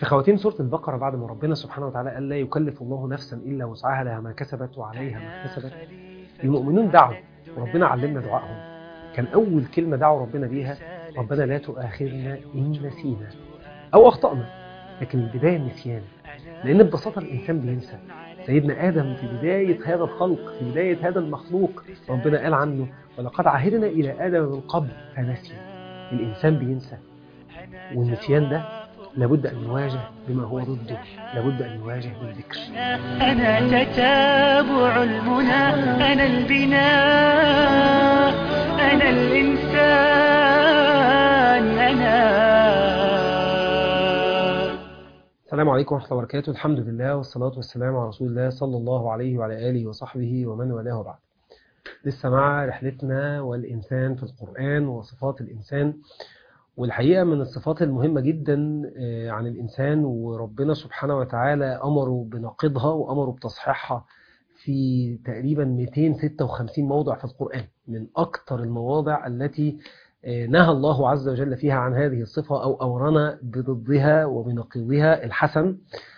في خواتيم سورة البقرة بعد ما ربنا سبحانه وتعالى قال لا يكلف الله نفسا إلا وسعها لها ما كسبت وعليها ما اكتسبت المؤمنون دعوا وربنا علمنا دعائهم كان أول كلمة دعوا ربنا بيها ربنا لا تؤاخذنا إن نسينا أو أخطأنا لكن البداية النسيان لأن ببساطة الإنسان بينسى سيدنا آدم في بداية هذا الخلق في بداية هذا المخلوق ربنا قال عنه ولقد عهدنا إلى آدم من قبل فنسي الإنسان بينسى والنسيان ده لابد أن يواجه بما هو ضده لابد أن يواجه بالذكر أنا تتابع المنى أنا البناء أنا الإنسان أنا السلام عليكم ورحمة الله وبركاته الحمد لله والصلاة والسلام على رسول الله صلى الله عليه وعلى آله وصحبه ومن والاه وبعد لسه مع رحلتنا والإنسان في القرآن وصفات الإنسان والحقيقة من الصفات المهمة جدا آه، عن الإنسان وربنا سبحانه وتعالى أمره بنقضها وأمره بتصحيحها في تقريبا 256 موضع في القرآن من أكثر المواضع التي آه، نهى الله عز وجل فيها عن هذه الصفة أو أمرنا بضدها وبنقيضها الحسن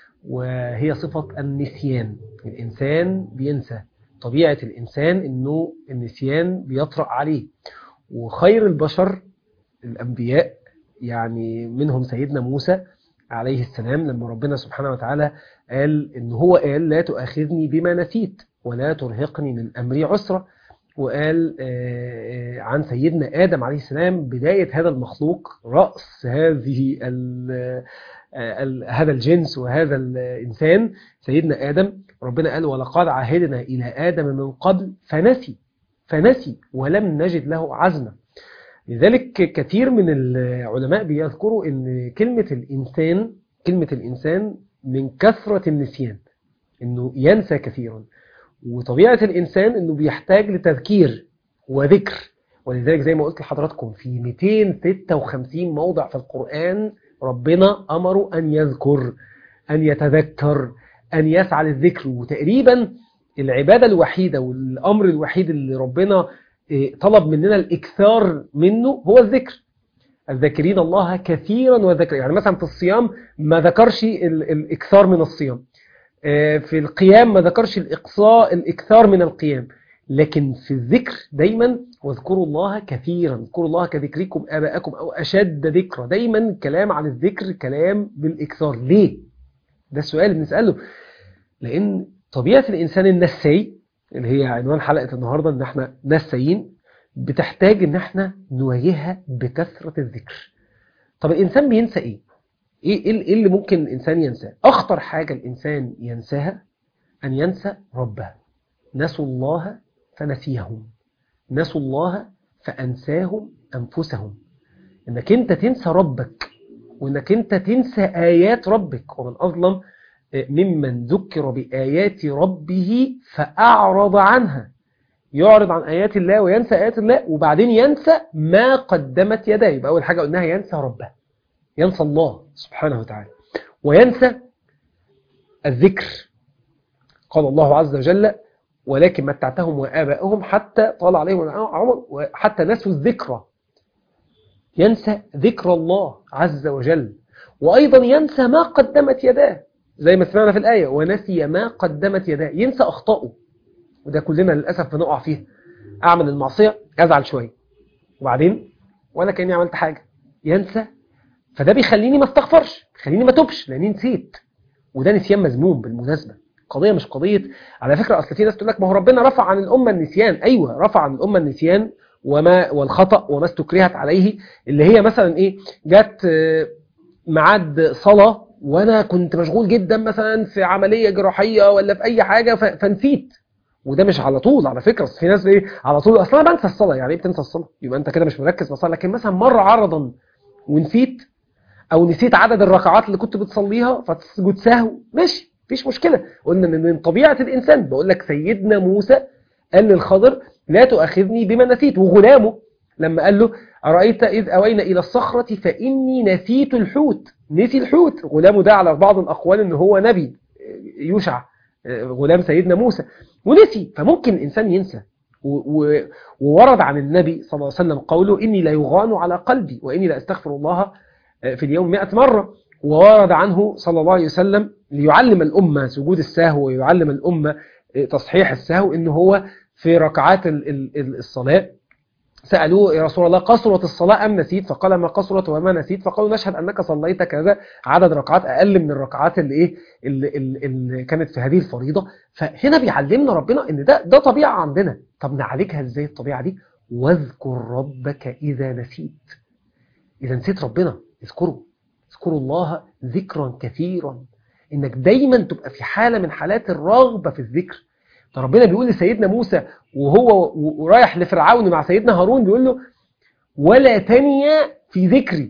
وهي صفة النسيان الإنسان بينسى طبيعة الإنسان أنه النسيان بيطرأ عليه وخير البشر الأنبياء يعني منهم سيدنا موسى عليه السلام لما ربنا سبحانه وتعالى قال إن هو قال لا تؤاخذني بما نسيت ولا ترهقني من أمري عسرة وقال آه، آه، عن سيدنا آدم عليه السلام بداية هذا المخلوق رأس هذه ال آه، ال- هذا الجنس وهذا الإنسان سيدنا آدم ربنا قال ولقد عهدنا إلى آدم من قبل فنسي فنسي ولم نجد له عزما لذلك كثير من العلماء بيذكروا ان كلمة الإنسان كلمة الإنسان من كثرة النسيان انه ينسى كثيرا وطبيعة الإنسان انه بيحتاج لتذكير وذكر ولذلك زي ما قلت لحضراتكم في 256 موضع في القرآن ربنا أمره أن يذكر أن يتذكر أن يسعى للذكر وتقريبا العبادة الوحيدة والأمر الوحيد اللي ربنا إيه، طلب مننا الإكثار منه هو الذكر الذاكرين الله كثيرا وذكر يعني مثلا في الصيام ما ذكرش ال- الإكثار من الصيام آه، في القيام ما ذكرش الإقصاء الإكثار من القيام لكن في الذكر دايما واذكروا الله كثيرا اذكروا الله كذكركم آباءكم أو أشد ذكرى دايما كلام عن الذكر كلام بالإكثار ليه؟ ده السؤال اللي بنسأله لأن طبيعة الإنسان النسي اللي هي عنوان حلقة النهاردة إن احنا نسيين بتحتاج إن احنا نواجهها بكثرة الذكر طب الإنسان بينسى إيه؟ إيه إيه إيه اللي ممكن الإنسان ينساه؟ أخطر حاجة الإنسان ينساها أن ينسى ربه نسوا الله فنسيهم نسوا الله فأنساهم أنفسهم إنك أنت تنسى ربك وإنك أنت تنسى آيات ربك ومن أظلم ممن ذكر بآيات ربه فأعرض عنها يعرض عن آيات الله وينسى آيات الله وبعدين ينسى ما قدمت يديه يبقى أول حاجة قلناها ينسى ربه ينسى الله سبحانه وتعالى وينسى الذكر قال الله عز وجل ولكن متعتهم وآبائهم حتى طال عليهم العمر وحتى نسوا الذكرى ينسى ذكر الله عز وجل وأيضا ينسى ما قدمت يداه زي ما سمعنا في الآية ونسي ما قدمت يداه ينسى أخطائه وده كلنا للأسف بنقع فيها أعمل المعصية أزعل شوية وبعدين ولا كأني عملت حاجة ينسى فده بيخليني ما استغفرش بيخليني ما توبش لأني نسيت وده نسيان مذموم بالمناسبة قضية مش قضية على فكرة أصل في ناس تقول لك ما هو ربنا رفع عن الأمة النسيان أيوة رفع عن الأمة النسيان وما والخطأ وما استكرهت عليه اللي هي مثلا إيه جت آه، ميعاد صلاة وأنا كنت مشغول جدا مثلا في عملية جراحية ولا في أي حاجة ف- فنسيت وده مش على طول على فكرة أصل في ناس ايه على طول اصلا انا بنسى الصلاة يعني ايه بتنسى الصلاة يبقى انت كده مش مركز في الصلاة لكن مثلا مرة عرضا ونسيت او نسيت عدد الركعات اللي كنت بتصليها فتسجد سهو ماشي مفيش مشكلة قلنا ان من طبيعة الانسان بقول لك سيدنا موسى قال للخضر لا تؤاخذني بما نسيت وغلامه لما قال له أرأيت إذ أوينا إلى الصخرة فإني نسيت الحوت نسي الحوت غلامه ده على بعض الأقوال إن هو نبي يوشع غلام سيدنا موسى ونسي فممكن الإنسان ينسى و- و- وورد عن النبي صلى الله عليه وسلم قوله إني لا يغان على قلبي وإني لا أستغفر الله في اليوم مئة مرة وورد عنه صلى الله عليه وسلم ليعلم الأمة سجود السهو ويعلم الأمة تصحيح السهو إن هو في ركعات ال- ال- ال- الصلاة سألوه يا رسول الله قصرت الصلاة أم نسيت فقال ما قصرت وما نسيت فقالوا نشهد أنك صليت كذا عدد ركعات أقل من الركعات اللي إيه اللي, اللي, اللي كانت في هذه الفريضة فهنا بيعلمنا ربنا إن ده ده طبيعة عندنا طب نعالجها إزاي الطبيعة دي واذكر ربك إذا نسيت إذا نسيت ربنا اذكره اذكروا الله ذكرا كثيرا إنك دايما تبقى في حالة من حالات الرغبة في الذكر ده ربنا بيقول لسيدنا موسى وهو ورايح لفرعون مع سيدنا هارون بيقول له ولا تنيا في ذكري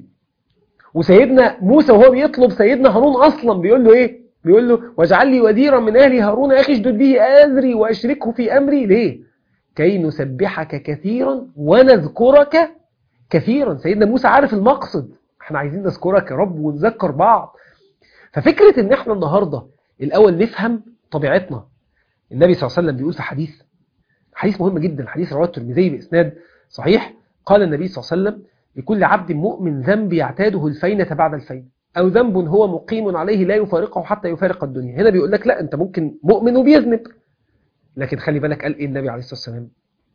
وسيدنا موسى وهو بيطلب سيدنا هارون اصلا بيقول له ايه بيقول له واجعل لي وزيرا من اهلي هارون اخي اشدد به اذري واشركه في امري ليه كي نسبحك كثيرا ونذكرك كثيرا سيدنا موسى عارف المقصد احنا عايزين نذكرك يا رب ونذكر بعض ففكرة ان احنا النهاردة الاول نفهم طبيعتنا النبي صلى الله عليه وسلم بيقول في حديث حديث مهم جدا حديث رواه الترمذي بإسناد صحيح قال النبي صلى الله عليه وسلم لكل عبد مؤمن ذنب يعتاده الفينة بعد الفينة أو ذنب هو مقيم عليه لا يفارقه حتى يفارق الدنيا هنا بيقول لك لا أنت ممكن مؤمن وبيذنب لكن خلي بالك قال إيه النبي عليه الصلاة والسلام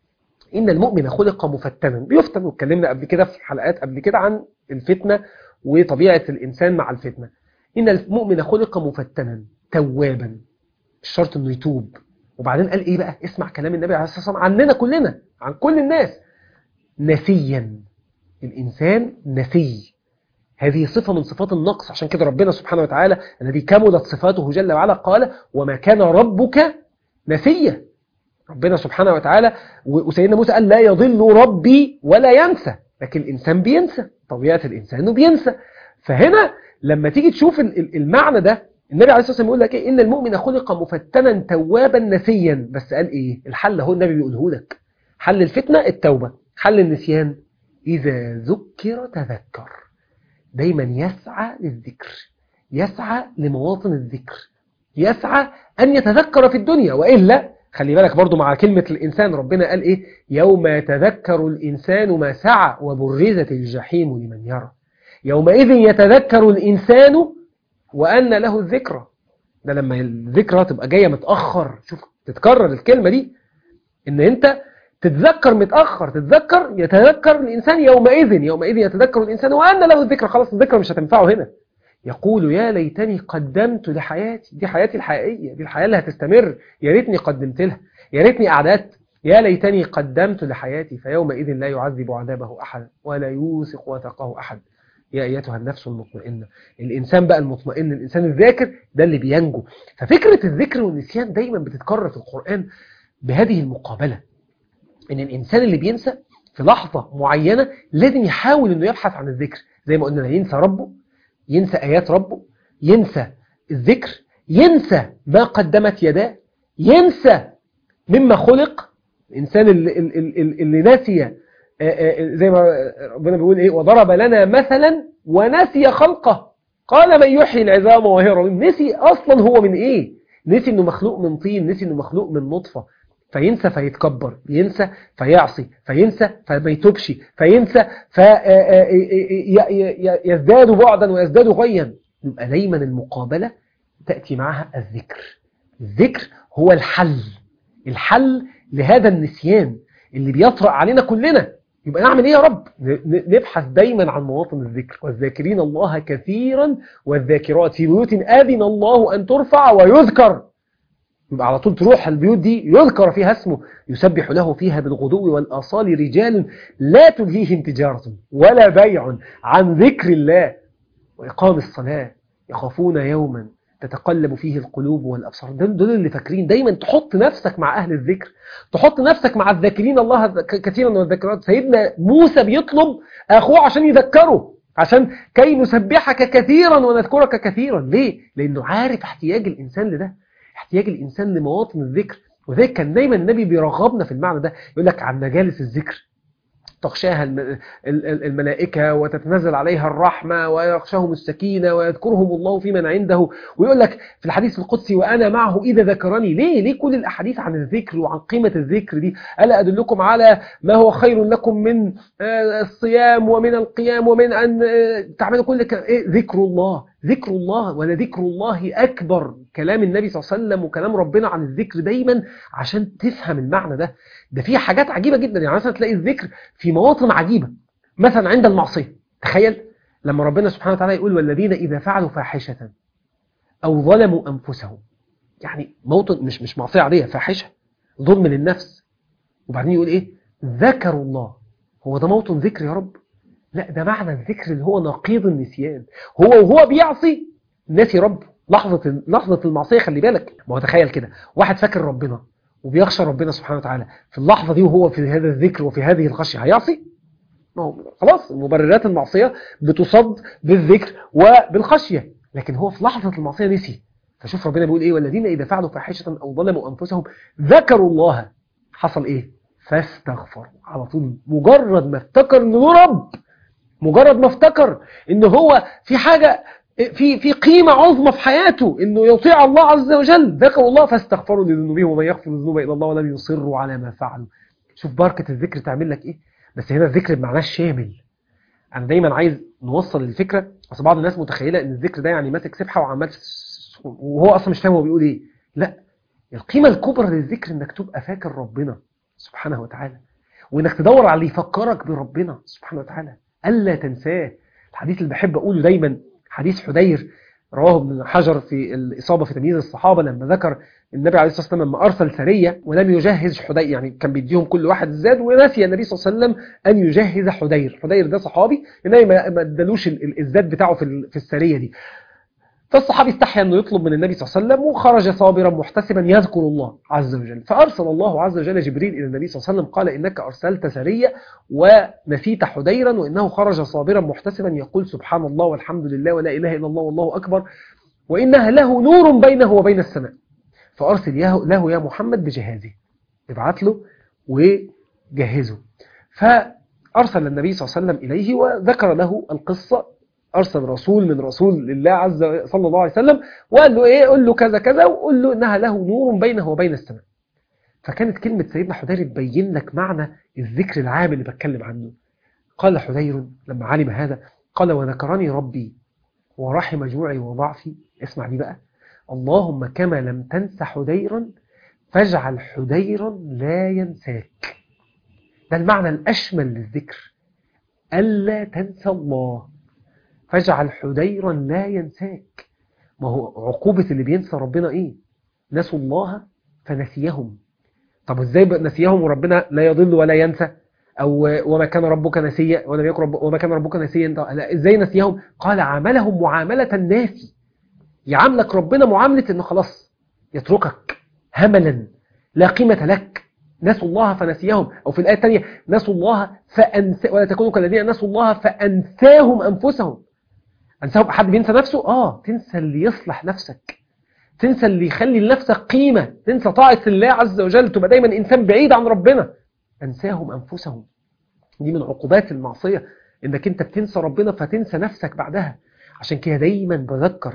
إن المؤمن خلق مفتنا بيفتن واتكلمنا قبل كده في حلقات قبل كده عن الفتنة وطبيعة الإنسان مع الفتنة إن المؤمن خلق مفتنا توابا الشرط إنه يتوب وبعدين قال ايه بقى اسمع كلام النبي عليه الصلاه والسلام عننا كلنا عن كل الناس نسيا الانسان نسي هذه صفه من صفات النقص عشان كده ربنا سبحانه وتعالى الذي كملت صفاته جل وعلا قال وما كان ربك نسيا ربنا سبحانه وتعالى وسيدنا موسى قال لا يضل ربي ولا ينسى لكن الانسان بينسى طبيعه الانسان انه بينسى فهنا لما تيجي تشوف المعنى ده النبي عليه الصلاه والسلام يقول لك ايه ان المؤمن خلق مفتنا توابا نسيا بس قال ايه الحل هو النبي بيقوله لك حل الفتنه التوبه حل النسيان اذا ذكر تذكر دايما يسعى للذكر يسعى لمواطن الذكر يسعى ان يتذكر في الدنيا والا خلي بالك برضو مع كلمة الإنسان ربنا قال إيه يوم يتذكر الإنسان ما سعى وبرزت الجحيم لمن يرى يومئذ يتذكر الإنسان وأن له الذكرى ده لما الذكرى تبقى جاية متأخر شوف تتكرر الكلمة دي إن أنت تتذكر متأخر تتذكر يتذكر الإنسان يومئذ يومئذ يتذكر الإنسان وأن له الذكرى خلاص الذكرى مش هتنفعه هنا يقول يا ليتني قدمت لحياتي دي حياتي الحقيقية دي الحياة اللي هتستمر يا ريتني قدمت لها يا ريتني أعددت يا ليتني قدمت لحياتي فيومئذ لا يعذب عذابه أحد ولا يوثق وثقه أحد يا أيتها النفس المطمئنة الإنسان بقى المطمئن الإنسان الذاكر ده اللي بينجو ففكرة الذكر والنسيان دايما بتتكرر في القرآن بهذه المقابلة إن الإنسان اللي بينسى في لحظة معينة لازم يحاول إنه يبحث عن الذكر زي ما قلنا ينسى ربه ينسى آيات ربه ينسى الذكر ينسى ما قدمت يداه ينسى مما خلق الإنسان اللي, اللي, اللي نسي زي ما ربنا بيقول ايه وضرب لنا مثلا ونسي خلقه قال من يحيي العظام وهي رميم نسي اصلا هو من ايه نسي انه مخلوق من طين نسي انه مخلوق من نطفه فينسى فيتكبر ينسى فيعصي فينسى فما يتوبش فينسى فيزداد بعدا ويزداد غيا يبقى دايما المقابله تاتي معها الذكر الذكر هو الحل الحل لهذا النسيان اللي بيطرأ علينا كلنا يبقى نعمل ايه يا رب نبحث دايما عن مواطن الذكر والذاكرين الله كثيرا والذاكرات في بيوت آذن الله أن ترفع ويذكر يبقى على طول تروح البيوت دي يذكر فيها اسمه يسبح له فيها بالغدو والآصال رجال لا تلهيهم تجارة ولا بيع عن ذكر الله وإقام الصلاة يخافون يوما تتقلب فيه القلوب والأبصار دول اللي فاكرين دايما تحط نفسك مع أهل الذكر تحط نفسك مع الذاكرين الله كثيرا والذاكرات سيدنا موسى بيطلب أخوه عشان يذكره عشان كي نسبحك كثيرا ونذكرك كثيرا ليه؟ لأنه عارف احتياج الإنسان لده احتياج الإنسان لمواطن الذكر وذلك كان دايما النبي بيرغبنا في المعنى ده يقول لك عن مجالس الذكر تغشاها الملائكة وتتنزل عليها الرحمة ويغشاهم السكينة ويذكرهم الله في من عنده ويقول لك في الحديث القدسي وأنا معه إذا ذكرني ليه ليه كل الأحاديث عن الذكر وعن قيمة الذكر دي ألا أدلكم على ما هو خير لكم من الصيام ومن القيام ومن أن تعملوا كل إيه ذكر الله ذكر الله ولا ذكر الله أكبر كلام النبي صلى الله عليه وسلم وكلام ربنا عن الذكر دايما عشان تفهم المعنى ده ده فيه حاجات عجيبة جدا يعني مثلا تلاقي الذكر في مواطن عجيبة مثلا عند المعصية تخيل لما ربنا سبحانه وتعالى يقول والذين إذا فعلوا فاحشة أو ظلموا أنفسهم يعني موطن مش مش معصية عادية فاحشة ظلم للنفس وبعدين يقول إيه ذكروا الله هو ده موطن ذكر يا رب لا ده معنى الذكر اللي هو نقيض النسيان هو وهو بيعصي ناسي رب لحظة لحظة المعصية خلي بالك ما هو تخيل كده واحد فاكر ربنا وبيخشى ربنا سبحانه وتعالى في اللحظة دي وهو في هذا الذكر وفي هذه الخشية هيعصي ما هو خلاص مبررات المعصية بتصد بالذكر وبالخشية لكن هو في لحظة المعصية نسي فشوف ربنا بيقول ايه والذين إذا فعلوا فاحشة أو ظلموا أنفسهم ذكروا الله حصل ايه فاستغفروا على طول مجرد ما افتكر انه رب مجرد ما افتكر ان هو في حاجة في في قيمة عظمى في حياته انه يطيع الله عز وجل ذكروا الله فاستغفروا لذنوبهم ومن يغفر الذنوب الا الله ولم يصروا على ما فعلوا شوف بركة الذكر تعمل لك ايه بس هنا الذكر بمعناه الشامل انا دايما عايز نوصل الفكرة اصل بعض الناس متخيلة ان الذكر ده يعني ماسك سبحة وعمال وهو اصلا مش فاهم هو بيقول ايه لا القيمة الكبرى للذكر انك تبقى فاكر ربنا سبحانه وتعالى وانك تدور على اللي يفكرك بربنا سبحانه وتعالى ألا تنساه الحديث اللي بحب أقوله دايما حديث حدير رواه ابن حجر في الإصابة في تمييز الصحابة لما ذكر النبي عليه الصلاة والسلام لما أرسل سرية ولم يجهز حدير يعني كان بيديهم كل واحد زاد ونسي النبي صلى الله عليه وسلم أن يجهز حدير حدير ده صحابي النبي ما ادالوش الزاد بتاعه في السرية دي فالصحابي استحيا أنه يطلب من النبي صلى الله عليه وسلم وخرج صابرا محتسبا يذكر الله عز وجل فأرسل الله عز وجل جبريل إلى النبي صلى الله عليه وسلم قال إنك أرسلت سرية ونسيت حديرا وإنه خرج صابرا محتسبا يقول سبحان الله والحمد لله ولا إله إلا الله والله أكبر وإنها له نور بينه وبين السماء فأرسل له يا محمد بجهازه ابعت له وجهزه فأرسل النبي صلى الله عليه وسلم إليه وذكر له القصة أرسل رسول من رسول الله عز صلى الله عليه وسلم وقال له إيه قل له كذا كذا وقل له إنها له نور بينه وبين السماء فكانت كلمة سيدنا حذير تبين لك معنى الذكر العام اللي بتكلم عنه قال حذير لما علم هذا قال وذكرني ربي ورحم جوعي وضعفي اسمع دي بقى اللهم كما لم تنس حذيرا فاجعل حذيرا لا ينساك ده المعنى الأشمل للذكر ألا تنسى الله فاجعل حذيرا لا ينساك ما هو عقوبة اللي بينسى ربنا ايه نسوا الله فنسيهم طب ازاي نسيهم وربنا لا يضل ولا ينسى او وما كان ربك نسيا ولم يكن رب وما كان ربك نسيا ازاي نسيهم قال عاملهم معاملة الناس يعاملك ربنا معاملة انه خلاص يتركك هملا لا قيمة لك نسوا الله فنسيهم أو في الآية الثانية نسوا الله فأنسى ولا تكونوا كالذين نسوا الله فأنساهم أنفسهم أنساهم حد بينسى نفسه آه تنسى اللي يصلح نفسك تنسى اللي يخلي لنفسك قيمة تنسى طاعة الله عز وجل تبقى دايما إنسان بعيد عن ربنا أنساهم أنفسهم دي من عقوبات المعصية إنك أنت بتنسى ربنا فتنسى نفسك بعدها عشان كده دايما بذكر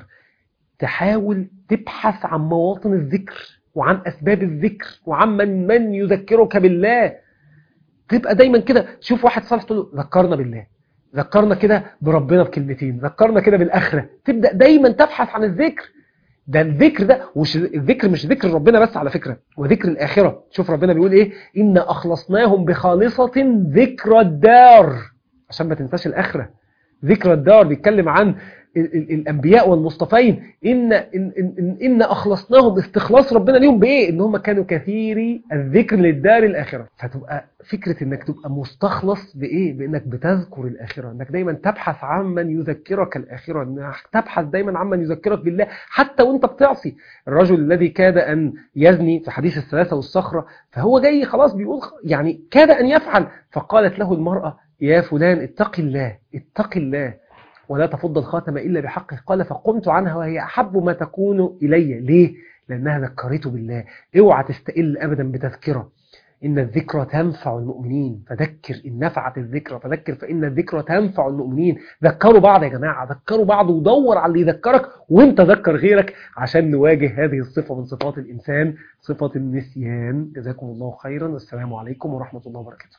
تحاول تبحث عن مواطن الذكر وعن أسباب الذكر وعن من, من يذكرك بالله تبقى دايما كده تشوف واحد صالح تقول له ذكرنا بالله ذكرنا كده بربنا بكلمتين ذكرنا كده بالآخرة تبدأ دايما تبحث عن الذكر ده الذكر ده وش الذكر مش ذكر ربنا بس على فكرة وذكر الآخرة شوف ربنا بيقول إيه إن أخلصناهم بخالصة ذكر الدار عشان ما تنساش الآخرة ذكر الدار بيتكلم عن الأنبياء والمصطفين إن, إن, إن, إن أخلصناهم استخلاص ربنا ليهم بإيه إن هم كانوا كثيري الذكر للدار الآخرة فتبقى فكرة إنك تبقى مستخلص بإيه بإنك بتذكر الآخرة إنك دايما تبحث عن من يذكرك الآخرة إنك تبحث دايما عن من يذكرك بالله حتى وإنت بتعصي الرجل الذي كاد أن يزني في حديث الثلاثة والصخرة فهو جاي خلاص بيقول يعني كاد أن يفعل فقالت له المرأة يا فلان اتق الله اتق الله ولا تفض الخاتم إلا بحقه قال فقمت عنها وهي أحب ما تكون إلي ليه؟ لأنها ذكرته بالله اوعى تستقل أبدا بتذكرة إن الذكرى تنفع المؤمنين فذكر إن نفعت الذكرى فذكر فإن الذكرى تنفع المؤمنين ذكروا بعض يا جماعة ذكروا بعض ودور على اللي يذكرك وانت ذكر غيرك عشان نواجه هذه الصفة من صفات الإنسان صفة النسيان جزاكم الله خيرا والسلام عليكم ورحمة الله وبركاته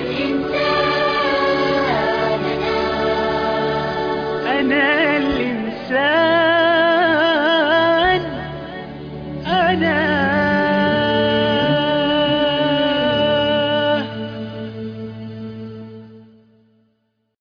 أنا الإنسان الإسلام